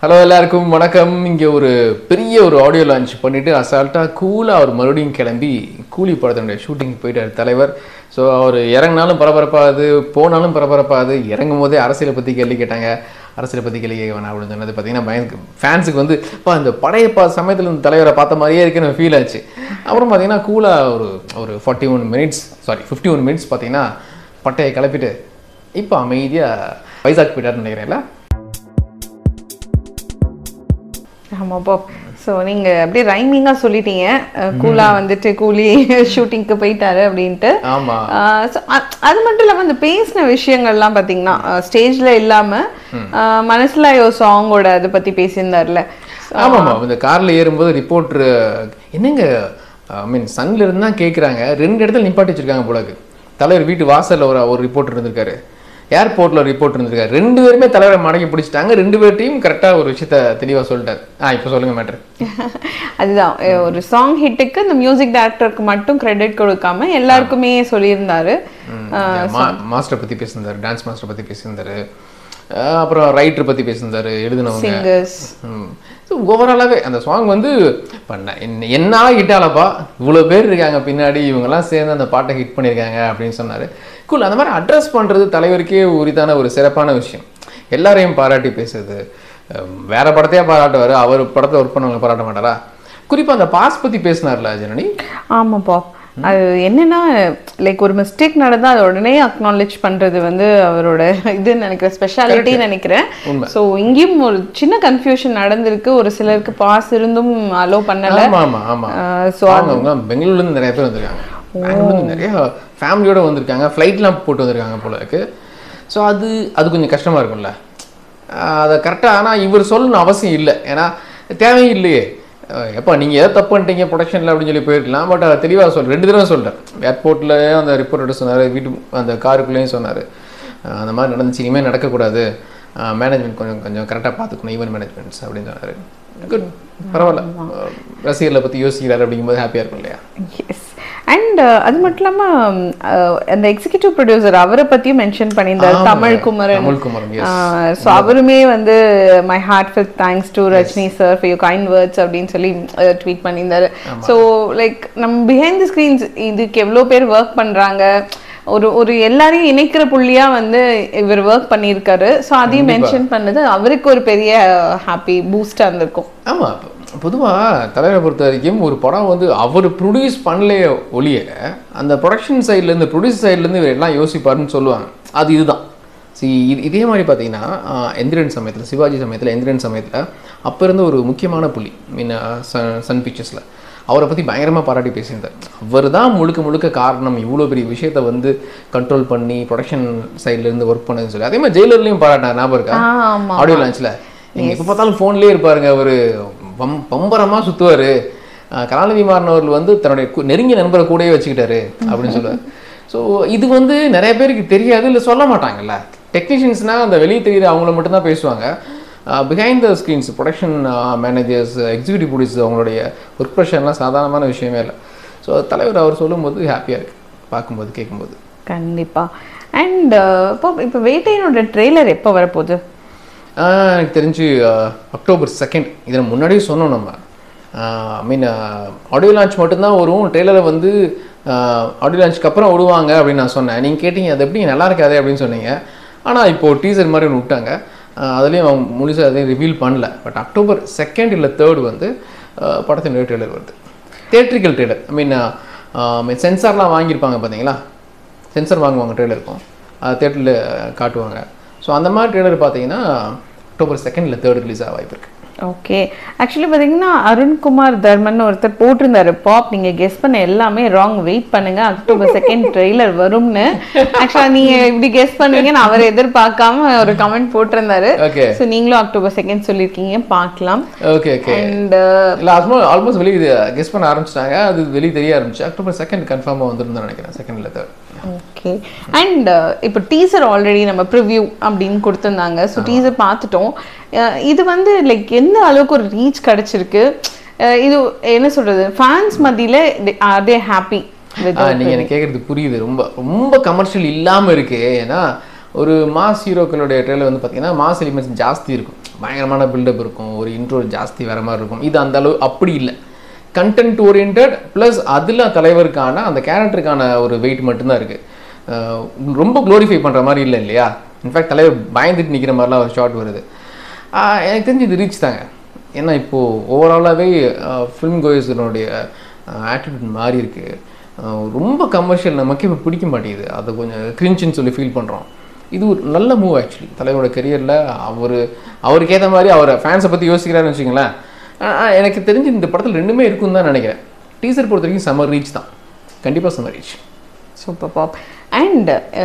Hello எல்லாருக்கும் வணக்கம் இங்கே ஒரு பெரிய ஒரு ஆடியோ லான்ச் பண்ணிட்டு அசால்ட்டாக கூலாக அவர் மறுபடியும் கிளம்பி கூலி படத்தினுடைய ஷூட்டிங் போயிட்டார் தலைவர் ஸோ அவர் இறங்கினாலும் பரபரப்பாகுது போனாலும் பரபரப்பாகுது இறங்கும் போதே அரசியலை பற்றி கேள்வி கேட்டாங்க அரசியலை பற்றி கேள்வி கேட்க வேணாம் அப்படின்னு சொன்னது பார்த்தீங்கன்னா பயந்து ஃபேன்ஸுக்கு வந்து இப்போ இந்த படையப்பா சமயத்தில் இந்த தலைவரை பார்த்த மாதிரியே இருக்குன்னு ஃபீல் ஆச்சு அப்புறம் பார்த்தீங்கன்னா கூலாக ஒரு ஒரு forty one minutes sorry fifty one minutes பார்த்தீங்கன்னா பட்டையை கிளப்பிட்டு இப்போ அமைதியாக வைசாக் போயிட்டாருன்னு நினைக்கிறேன்ல ஆமாப்பா ஸோ நீங்கள் அப்படியே ரைமிங்காக சொல்லிட்டீங்க கூலா வந்துட்டு கூலி ஷூட்டிங்க்கு போயிட்டாரு அப்படின்ட்டு ஆமா ஆஹ் so அ- அது மட்டும் இல்லாமல் அந்த பேசின விஷயங்கள்லாம் பார்த்தீங்கன்னா ஸ்டேஜில் இல்லாமல் மனசில் ஒரு சாங்கோட அதை பற்றி பேசியிருந்தார்ல ஆமாம்மா இந்த கார்ல ஏறும்போது ரிப்போர்ட்ரு என்னங்க ஐ மீன் சன்ல இருந்து தான் கேட்குறாங்க ரெண்டு இடத்துல நிப்பாட்டி வச்சிருக்காங்க போலக்கு தலைவர் வீட்டு வாசல்ல ஒரு ஒரு ரிப்போர்ட் இருந்திருக்காரு ஏர்போர்ட்ல ரிப்போர்ட் இருந்திருக்காரு ரெண்டு பேருமே தலைவரை மடக்கி பிடிச்சிட்டாங்க ரெண்டு பேர்ட்டையும் கரெக்டாக ஒரு விஷயத்த தெளிவா சொல்லிட்டாரு ஆ இப்போ சொல்லுங்க மேட்ரு அதுதான் அஹ் ஒரு சாங் ஹிட்டுக்கு இந்த மியூசிக் டைரக்டருக்கு மட்டும் கிரெடிட் கொடுக்காம எல்லாருக்குமே சொல்லியிருந்தாரு மாஸ்டர் பத்தி பேசியிருந்தாரு டான்ஸ் மாஸ்டர் பத்தி பேசியிருந்தாரு அஹ் அப்புறம் ரைட்டர் பத்தி பேசியிருந்தாரு எழுதினவங்க சிங்கர்ஸ் ஸோ ஓவராலாகவே அந்த சாங் வந்து இப்போ என்னால் ஹிட் ஆலப்பா இவ்வளோ பேர் இருக்காங்க பின்னாடி இவங்கெல்லாம் சேர்ந்து அந்த பாட்டை ஹிட் பண்ணியிருக்காங்க அப்படின்னு சொன்னார் கூல் அந்த மாதிரி அட்ரஸ் பண்ணுறது தலைவருக்கே உரித்தான ஒரு சிறப்பான விஷயம் எல்லாரையும் பாராட்டி பேசுறது அஹ் வேற படத்தையே பாராட்டுவார் அவர் படத்தை ஒர்க் பண்ணவங்க பாராட்ட மாட்டாரா குறிப்பாக அந்த பாஸ் பற்றி பேசினார்ல ஜனனி ஆமாப்பா அது என்னன்னா லைக் ஒரு மிஸ்டேக் நடந்தா அதை உடனே அக்னாலேஜ் பண்றது வந்து அவரோட இதுன்னு நினைக்கிறேன் ஸ்பெஷாலிட்டி நினைக்கிறேன் உண்மை. ஸோ இங்கேயும் ஒரு சின்ன கன்ஃபியூஷன் நடந்திருக்கு ஒரு சிலருக்கு பாஸ் இருந்தும் அலோ பண்ணல ஆமா ஆமா ஆமா ஸோ அவங்க அவங்க பெங்களூர்ல இருந்து நிறைய பேர் வந்திருக்காங்க பெங்களூர்ல இருந்து நிறைய ஃபேமிலியோட வந்திருக்காங்க ஃப்ளைட்லாம் போட்டு வந்திருக்காங்க போல இருக்கு ஸோ அது அது கொஞ்சம் கஷ்டமா இருக்கும்ல ஆஹ் அதை கரெக்டாக ஆனால் இவர் சொல்லணும் அவசியம் இல்லை ஏன்னா தேவையும் இல்லையே அஹ் எப்பா நீங்கள் எதை தப்பு பண்ணிட்டீங்க ப்ரொடக்ஷனில் அப்படின்னு சொல்லி போயிருக்கலாம் பட் அதை தெளிவாக சொல் ரெண்டு தடவை சொல்லிட்டேன் ஏர்போர்ட்லேயும் அந்த ரிப்போர்ட்டர் சொன்னார் வீட்டு அந்த காருக்குள்ளேயும் சொன்னார் அந்த மாதிரி நடந்துச்சு இனிமேல் நடக்கக்கூடாது மேனேஜ்மெண்ட் கொஞ்சம் கொஞ்சம் கரெக்டாக பார்த்துக்கணும் ஈவென்ட் மேனேஜ்மெண்ட்ஸ் அப்படின்னு சொன்னார் குட் பரவாயில்ல அஹ் ரசிகர்களை பற்றி யோசிக்கிறாரு அப்படிங்கும்போது ஹாப்பியாக இருக்கும் இல்லையா எஸ் அண்ட் அது மட்டும் இல்லாம அஹ், அந்த எக்ஸிகியூட்டிவ் ப்ரொடியூசர் அவரை பத்தியும் மென்ஷன் பண்ணியிருந்தார் ஆமாங்க. தமிழ் குமரன் தமிழ் குமரன், yes. ஸோ அவருமே வந்து my heartfelt thanks to Rajini sir for you kind words அப்படின்னு சொல்லி ட்வீட் பண்ணியிருந்தாரு ஸோ லைக் நம்ம பிஹைண்ட் தி ஸ்க்ரீன்ஸ் இதுக்கு எவ்வளோ பேர் ஒர்க் பண்றாங்க ஒரு ஒரு எல்லாரையும் இணைக்கிற புள்ளியா வந்து இவர் ஒர்க் பண்ணியிருக்காரு ஸோ அதையும் மென்ஷன் பண்ணது அவருக்கு ஒரு பெரிய ஹாப்பி பூஸ்டாக இருந்திருக்கும் ஆமாம் பொதுவாக தலைவரை பொறுத்த வரைக்கும் ஒரு படம் வந்து அவர் ப்ரொடியூஸ் பண்ணலையே ஒழிய அந்த ப்ரொடக்ஷன் சைட்லேருந்து ப்ரொடியூஸ் சைட்லேருந்து இவர் எல்லாம் யோசிப்பாருன்னு சொல்லுவாங்க அது இதுதான் சி இது இதே மாதிரி பார்த்தீங்கன்னா ஆஹ், எந்திரன் சமயத்தில் சிவாஜி சமயத்தில் எந்திரன் சமயத்தில் அப்போ இருந்த ஒரு முக்கியமான புள்ளி மீன் சன் பிக்சர்ஸில் அவரை பற்றி பயங்கரமாக பாராட்டி பேசியிருந்தார் அவர் தான் முழுக்க முழுக்க காரணம் இவ்வளோ பெரிய விஷயத்தை வந்து கண்ட்ரோல் பண்ணி ப்ரொடக்ஷன் சைட்லேருந்து ஒர்க் பண்ணதுன்னு சொல்லி அதே மாதிரி ஜெயிலர்லையும் பாராட்டினார் ஞாபகம் இருக்கா ஆமா ஆடியோ லான்ச்சில் நீங்கள் எப்போ பார்த்தாலும் ஃபோன்லேயே இருப்பாருங்க அவர் பம் பம்பரமாக சுற்றுவார் கலாநிதி மாறன் அவர்கள் வந்து தன்னுடைய கு- நெருங்கிய நண்பரை கூடயே வச்சுக்கிட்டாரு அப்படின்னு சொல்லுவார் ஸோ இது வந்து நிறைய பேருக்கு தெரியாது இல்லை சொல்ல மாட்டாங்கல்ல டெக்னீஷியன்ஸ்னால் அந்த வெளியே தெரியுற அவங்கள மட்டும்தான் பேசுவாங்க behind the screens production managers executive producers அவங்களுடைய ஒர்க் ப்ரெஷர்லாம் சாதாரணமான விஷயமே இல்லை ஸோ தலைவர் அவர் சொல்லும்போது ஹாப்பியாக இருக்கு பார்க்கும்போது கேட்கும்போது கண்டிப்பா அண்ட் இப்போ இப்போ வேட்டையனோட ட்ரெய்லர் எப்போ வரப்போகுது ஆஹ் எனக்கு தெரிஞ்சு ஆஹ் அக்டோபர் செகண்ட் இதை முன்னாடியே சொன்னோம் நம்ம ஐ மீன் ஆடியோ லான்ச் மட்டும்தான் வரும் ட்ரெய்லரை வந்து ஆடியோ லான்ச்சுக்கு அப்புறம் விடுவாங்க அப்படின்னு நான் சொன்னேன் நீங்கள் கேட்டீங்க அது எப்படி நல்லா இருக்காது அப்படின்னு சொன்னீங்க ஆனால் இப்போது டீசர் மாதிரி ஒன்று விட்டாங்க ஆஹ் அதுலேயும் அவங்க முழுசாக அதையும் ரிவீல் பண்ணல பட் அக்டோபர் செகண்ட் இல்லை தேர்ட் வந்து ஆஹ் படத்தினுடைய ட்ரெய்லர் வருது தேட்ரிக்கல் ட்ரெய்லர் ஐ மீன் மீன் சென்சார்லாம் வாங்கியிருப்பாங்க பார்த்தீங்களா சென்சார் வாங்குவாங்க ட்ரெய்லருக்கும் அது தேட்டரில் காட்டுவாங்க ஸோ அந்த மாதிரி ட்ரெய்லர் பார்த்தீங்கன்னா அக்டோபர் செகண்ட் இல்லை தேர்ட் ரிலீஸ் ஆக வாய்ப்பு இருக்கு ஓகே ஆக்சுவலி பார்த்தீங்கன்னா அருண்குமார் தர்மன் ஒருத்தர் போட்டிருந்தாரு பாப் நீங்க கெஸ் பண்ண எல்லாமே ராங் வெயிட் பண்ணுங்க அக்டோபர் செகண்ட் ட்ரெய்லர் வரும்னு ஆக்சுவலா நீங்க இப்படி கெஸ் பண்ணுவீங்கன்னு அவர் எதிர்பார்க்காம ஒரு கமெண்ட் போட்டிருந்தாரு ஓகே ஸோ நீங்களும் அக்டோபர் செகண்ட் சொல்லியிருக்கீங்க பார்க்கலாம் ஓகே ஓகே அண்ட் இல்லை ஆல்மோஸ்ட் ஆல்மோஸ்ட் வெளியே கெஸ் பண்ண ஆரம்பிச்சிட்டாங்க அது வெளியே தெரிய ஆரம்பிச்சு அக்டோபர் செகண்ட் கன்ஃபார்மாக வந்துருந்தேன் நினைக்கிறேன் செகண்ட் இல்லை தேர்ட் ஓகே அண்ட் இப்போ டீசர் ஆல்ரெடி நம்ம ப்ரிவ்யூ அப்படின்னு கொடுத்துருந்தாங்க ஸோ டீசர் பார்த்துட்டோம் அஹ் இது வந்து லைக் எந்த அளவுக்கு ஒரு ரீச் கிடைச்சிருக்கு அஹ் இது என்ன சொல்றது ஃபேன்ஸ் மத்தியில ஆர் தே ஹாப்பி ஆ, நீங்க எனக்கு கேட்கறது புரியுது ரொம்ப ரொம்ப கமர்ஷியல் இல்லாம இருக்கு ஏன்னா ஒரு மாஸ் ஹீரோக்களுடைய ட்ரெயிலர் வந்து பார்த்தீங்கன்னா மாஸ் எலிமெண்ட்ஸ் ஜாஸ்தி இருக்கும் பயங்கரமான பில்டப் இருக்கும் ஒரு இன்ட்ரோ ஜாஸ்தி வேற மாதிரி இருக்கும் இது அந்த அளவு அப்படி இல்லை கண்டென்ட் ஓரியன்ட் ப்ளஸ் அதில் தலைவருக்கான அந்த கேரக்டருக்கான ஒரு வெயிட் மட்டும்தான் இருக்குது ரொம்ப க்ளோரிஃபை பண்ணுற மாதிரி இல்லை இல்லையா இன்ஃபேக்ட் தலைவர் பயந்துட்டு நிற்கிற மாதிரிலாம் ஒரு ஷாட் வருது ஆஹ் எனக்கு தெரிஞ்சு இது ரீச் தாங்க ஏன்னா இப்போது ஓவராலாகவே ஃபிலிம் கோயர்ஸனுடைய ஆட்டிடியூட் மாறி இருக்கு ஆஹ் ரொம்ப கமர்ஷியல் நமக்கு இப்போ பிடிக்க மாட்டேங்குது அது கொஞ்சம் கிரிஞ்சுன்னு சொல்லி ஃபீல் பண்ணுறோம் இது ஒரு நல்ல மூவ் ஆக்சுவலி தலைவரோட கெரியரில் அவர் அவருக்கு ஏற்ற மாதிரி அவரை ஃபேன்ஸை பற்றி யோசிக்கிறாருன்னு வச்சுங்களேன் ஆஹ் எனக்கு தெரிஞ்சு இந்த படத்தில் ரெண்டுமே இருக்குன்னு தான் நினைக்கிறேன் டீசர் பொறுத்த வரைக்கும் சம்மர் ரீச் தான் கண்டிப்பாக summer reach super pop and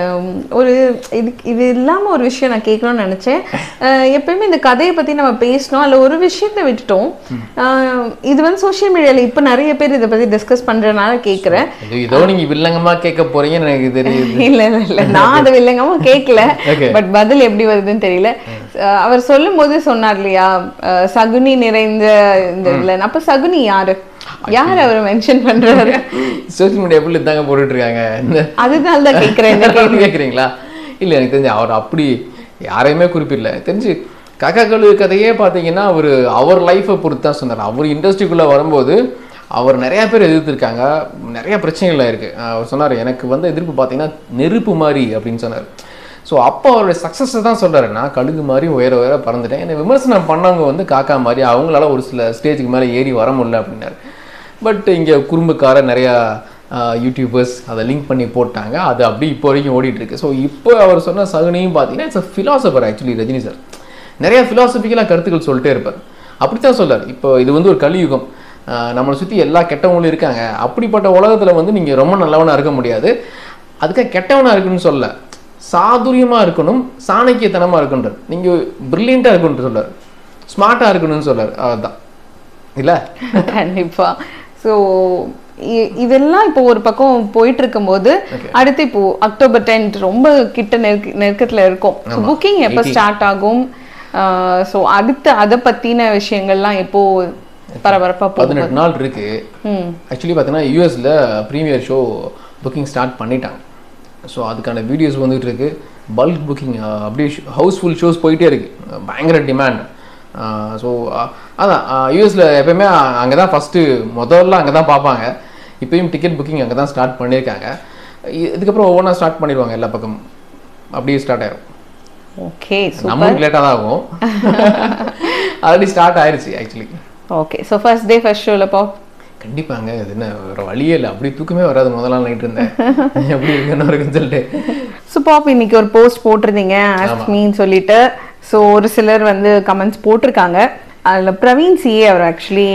ஒரு இது இது இல்லாமல் ஒரு விஷயம் நான் கேட்கணும்னு நினச்சேன் எப்பயுமே இந்த கதையை பற்றி நம்ம பேசணும் அதில் ஒரு விஷயத்தை விட்டுட்டோம் அஹ் இது வந்து சோஷியல் மீடியாவில் இப்போ நிறைய பேர் இதை பற்றி டிஸ்கஸ் பண்ணுறதுனால கேட்குறேன் இது ஏதோ நீங்கள் வில்லங்கமாக கேட்க போறீங்கன்னு எனக்கு தெரியுது இல்ல இல்ல இல்ல நான் அதை இல்லைங்கம்மா கேட்கல Okay. பட் பதில் எப்படி வருதுன்னு தெரியல அஹ் அவர் சொல்லும் போது சொன்னார் இல்லையா அஹ் சகுனி நிறைந்த இந்த வில்லன் அப்ப சகுனி யாரு யார் அவர் மென்ஷன் பண்றாரு சோஷியல் மீடியா ஃபுல் இதாங்க போட்டுட்டு இருக்காங்க இந்த அதனால தான் கேட்கிறேன் இந்த கேள்வி அப்படி கேட்குறீங்களா இல்லை எனக்கு தெரிஞ்சு அவர் அப்படி யாரையுமே குறிப்பிடல தெரிஞ்சு காக்கா கழு கதையே பார்த்தீங்கன்னா அவர் அவர் லைஃப்பை பொறுத்து தான் சொன்னார் அவர் இண்டஸ்ட்ரிக்குள்ளே வரும்போது அவர் நிறைய பேர் எதிர்த்திருக்காங்க நிறைய பிரச்சனைகள் இருக்கு அஹ் அவர் சொன்னார் எனக்கு வந்து எதிர்ப்பு பார்த்தீங்கன்னா நெருப்பு மாதிரி அப்படின்னு சொன்னார் ஸோ அப்போ அவருடைய சக்ஸஸை தான் சொல்றாரு நான் கழுகு மாதிரி உயர உயர பறந்துட்டேன் என்னை விமர்சனம் பண்ணவங்க வந்து காக்கா மாதிரி அவங்களால ஒரு சில ஸ்டேஜுக்கு மேலே ஏறி வர முடியல அப்படின்னாரு பட் இங்கே குறும்புக்கார நிறையா யூடியூபர்ஸ் அதை லிங்க் பண்ணி போட்டாங்க அது அப்படி இப்போ வரைக்கும் ஓடிட்டு இருக்கு ஸோ இப்போ அவர் சொன்ன சகுனியும் பார்த்தீங்கன்னா it's a philosopher actually Rajini sir நிறைய ஃபிலாசபிக்கலாக கருத்துக்கள் சொல்லிட்டே இருப்பார் அப்படித்தான் சொல்லார் இப்போ இது வந்து ஒரு கலியுகம் ஆஹ் நம்மளை சுற்றி எல்லா கெட்டவங்களும் இருக்காங்க அப்படிப்பட்ட உலகத்தில் வந்து நீங்கள் ரொம்ப நல்லவனாக இருக்க முடியாது அதுக்காக கெட்டவனாக இருக்குன்னு சொல்ல சாதுரியமாக இருக்கணும் சாணக்கியத்தனமாக இருக்குன்றார் நீங்கள் பிரில்லியண்ட்டாக இருக்கணும்னு சொல்லார் ஸ்மார்ட்டாக இருக்கணும்னு சொல்லார் அதுதான் இல்லை கண்டிப்பா ஸோ இதெல்லாம் இப்போ ஒரு பக்கம் போயிட்டு இருக்கும்போது அடுத்து இப்போ அக்டோபர் டென்த் ரொம்ப கிட்ட நெருக்க நெருக்கத்துல இருக்கும் புக்கிங் எப்போ ஸ்டார்ட் ஆகும் ஸோ அடுத்து அதை பத்தின விஷயங்கள்லாம் எப்போ பரபரப்பா போகும் பதினெட்டு நாள் இருக்கு ம் ஆக்சுவலி பார்த்தீங்கன்னா யூஎஸில் ப்ரீமியர் ஷோ புக்கிங் ஸ்டார்ட் பண்ணிட்டாங்க ஸோ அதுக்கான வீடியோஸ் வந்துட்டு இருக்கு பல்க் புக்கிங் அப்படியே ஹவுஸ்ஃபுல் ஷோஸ் போயிட்டே இருக்கு பயங்கர டிமாண்ட் ஸோ அதான் யூஎஸில் எப்பயுமே அங்கே தான் ஃபஸ்ட்டு முதல்ல அங்கே தான் பார்ப்பாங்க இப்பயும் டிக்கெட் புக்கிங் அங்கே தான் ஸ்டார்ட் பண்ணியிருக்காங்க இ- இதுக்கப்புறம் ஒவ்வொன்றா ஸ்டார்ட் பண்ணிடுவாங்க எல்லா பக்கமும் அப்படியே ஸ்டார்ட் ஆயிரும் ஓகே நம்மளுக்கு லேட்டாக தான் ஆகும் ஆல்ரெடி ஸ்டார்ட் ஆயிருச்சு actually okay so first day first ஷோவில் பா கண்டிப்பாங்க இது என்ன வேற வழியே இல்லை அப்படி தூக்கமே வராது முதல் நாள் நைட் இருந்தேன் எப்படி இருக்குன்னு இருக்குன்னு சொல்லிட்டு ஸோ பாப் இன்னைக்கு ஒரு போஸ்ட் போட்டிருந்தீங்க ஆஸ்க் மீன்னு சொல்லிட்டு ஸோ ஒரு சிலர் வந்து கமெண்ட்ஸ் போட்டிருக்காங்க அதில் பிரவீன் சிஏ அவர் ஆக்சுவலி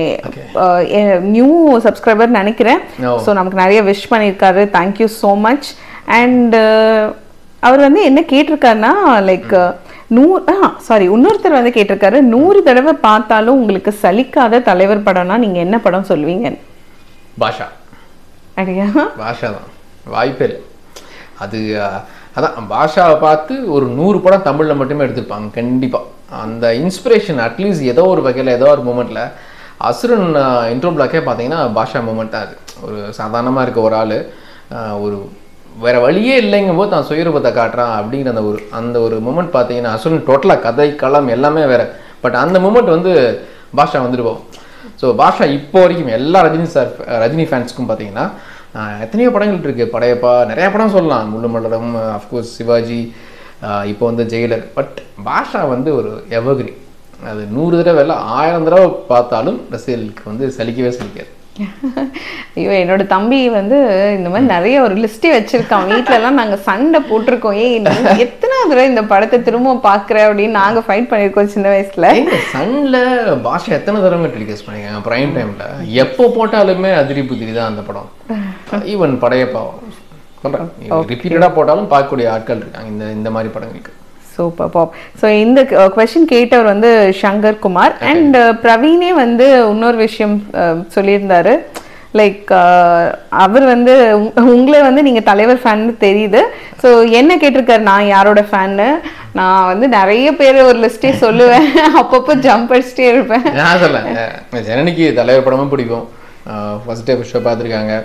நியூ சப்ஸ்கிரைபர் நினைக்கிறேன் Oh. ஸோ நமக்கு நிறைய விஷ் பண்ணியிருக்காரு தேங்க்யூ ஸோ மச் அண்ட் அவர் வந்து என்ன கேட்டிருக்காருன்னா லைக் நூறு ஆ சாரி இன்னொருத்தர் வந்து கேட்டிருக்காரு நூறு தடவை பார்த்தாலும் உங்களுக்கு சலிக்காத தலைவர் படம்னா நீங்க என்ன படம் சொல்லுவீங்க பாஷா அப்படியா பாஷா தான் வாய்ப்பே இல்லை அது அஹ், அதான் பாஷாவை பார்த்து ஒரு நூறு படம் தமிழில் மட்டுமே எடுத்திருப்பாங்க கண்டிப்பாக அந்த இன்ஸ்பிரேஷன் அட்லீஸ்ட் ஏதோ ஒரு வகையில் ஏதோ ஒரு மூமெண்ட்டில் அசுரன் இன்ட்ரோ பிளாக்கே பார்த்தீங்கன்னா பாஷா மூமெண்ட் தான் அது ஒரு சாதாரணமாக இருக்க ஒரு ஆள் ஒரு வேற வழியே இல்லைங்கும் போது தான் சுயரூபத்தை காட்டுறான் அப்படிங்கிற அந்த ஒரு அந்த ஒரு மூமெண்ட் பார்த்தீங்கன்னா அசுரன் டோட்டலாக கதை களம் எல்லாமே வேற பட் அந்த மூமெண்ட் வந்து பாஷா வந்துட்டு போகும் ஸோ பாஷா இப்போ வரைக்கும் எல்லா ரஜினி சார் ரஜினி ஃபேன்ஸ்க்கும் பார்த்தீங்கன்னா ஆஹ், எத்தனையோ படங்கள் இருக்கு படையப்பா நிறைய படம் சொல்லலாம் முள்ளு மலரம் அஃப்கோர்ஸ் சிவாஜி ஆஹ், இப்போ வந்து ஜெயிலர் பட் பாஷா வந்து ஒரு எவர்கிரி அது நூறு தடவை இல்லை ஆயிரம் தடவை பார்த்தாலும் ரசிகர்களுக்கு வந்து சலிக்கவே சலிக்காது ஐயோ என்னோட தம்பி வந்து இந்த மாதிரி நிறைய ஒரு லிஸ்டே வச்சிருக்கான் வீட்ல எல்லாம் நாங்க சண்டை போட்டிருக்கோம் ஏய் நீ எத்தனாவது தடவை இந்த படத்தை திரும்ப பாக்குற அப்படின்னு நாங்க ஃபைட் பண்ணிருக்கோம் சின்ன வயசுல ஏங்க சன்ல பாஷா எத்தனை தடவை டெலிகாஸ்ட் பண்ணிருக்காங்க பிரைம் டைம்ல எப்போ போட்டாலுமே அதிரி புதிரி தான் அந்த படம் ஈவன் படையப்பா சொல்றேன் ரிப்பீட்டடா போட்டாலும் பார்க்கக்கூடிய ஆட்கள் இருக்காங்க இந்த இந்த மாதிரி படங்களுக்கு சூப்பர் பாப் ஸோ இந்த கொஸ்டின் கேட்டவர் வந்து சங்கர் குமார் அண்ட் பிரவீனே வந்து இன்னொரு விஷயம் அஹ், சொல்லியிருந்தாரு லைக் அவர் வந்து உங்க- உங்களை வந்து நீங்க தலைவர் ஃபேன் தெரியுது ஸோ என்ன கேட்டிருக்காரு நான் யாரோட ஃபேன்னு நான் வந்து நிறைய பேர் ஒரு லிஸ்டே சொல்லுவேன் அப்பப்போ ஜம்ப் அடிச்சுட்டே இருப்பேன் நான் சொல்ல ஜனனிக்கு தலைவர் படமும் பிடிக்கும் ஃபர்ஸ்ட் டே ஷோ பார்த்துருக்காங்க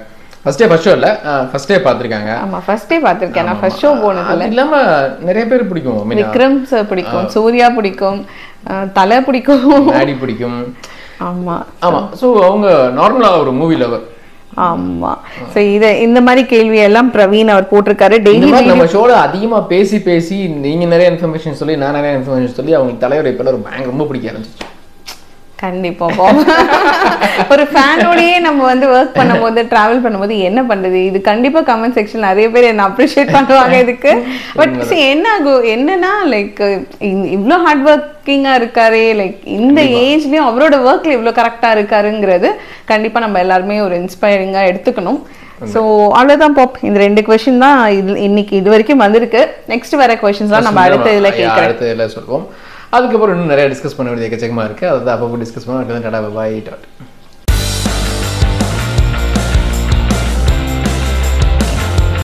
ஃபர்ஸ்ட் டே ஃபர்ஸ்ட் ஷோ இல்லை ஃபர்ஸ்ட் டே பார்த்துருக்காங்க ஆமா ஃபர்ஸ்ட் டே பார்த்திருக்கேன் நான் ஃபர்ஸ்ட் ஷோ போனது அது இல்லாம நிறைய பேர் பிடிக்கும் I mean, விக்ரம் சார் பிடிக்கும் சூர்யா பிடிக்கும் அஹ், தலை பிடிக்கும் மேடி பிடிக்கும் ஆமா ஆமா ஸோ அவங்க நார்மலா ஒரு மூவி லவர் ஆமா சோ இத இந்த மாதிரி கேள்வி எல்லாம் பிரவீன் அவர் போட்டிருக்காரு இந்த டெய்லி மாதிரி நம்ம ஷோல அதிகமா பேசி பேசி நீங்க நிறைய இன்ஃபர்மேஷன் சொல்லி நான் நிறைய இன்ஃபர்மேஷன் சொல்லி அவங்களுக்கு தலைவர் இப்ப ஒரு பேங்க் ரொம்ப பிடிக்க ஆரம்பிச்சிச்சு கண்டிப்பா பாவம். ஒரு ஃபேனோடயே நம்ம வந்து ஒர்க் பண்ணும்போது டிராவல் பண்ணும்போது என்ன பண்றது இது கண்டிப்பா கமெண்ட் செக்ஷன் நிறைய பேர் என்ன அப்ரிஷியேட் பண்ணுவாங்க இதுக்கு பட் என்ன ஆகும் என்னன்னா லைக் இவ்ளோ ஹார்ட் ஒர்க்கிங்கா இருக்காரே லைக் இந்த ஏஜ்லயும் அவரோட ஒர்க்ல இவ்ளோ கரெக்டா இருக்காருங்கிறது கண்டிப்பா நம்ம எல்லாருமே ஒரு இன்ஸ்பைரிங்கா எடுத்துக்கணும் ஸோ அவ்வளோதான் பாப் இந்த ரெண்டு கொஷின் தான் இது இன்னைக்கு இது வரைக்கும் வந்திருக்கு நெக்ஸ்ட் வர கொஷின்ஸ் தான் நம்ம அடுத்த இதுல Yeah, கேட்கறோம் அடுத்த இதில் சொல்லுவோம் அதுக்கப்புறம் இன்னும் நிறைய டிஸ்கஸ் பண்ண வேண்டியது எக்கச்சக்கமா இருக்கு அதை அப்பப்போ டிஸ்கஸ் பண்ண டாடா பாய் டாட்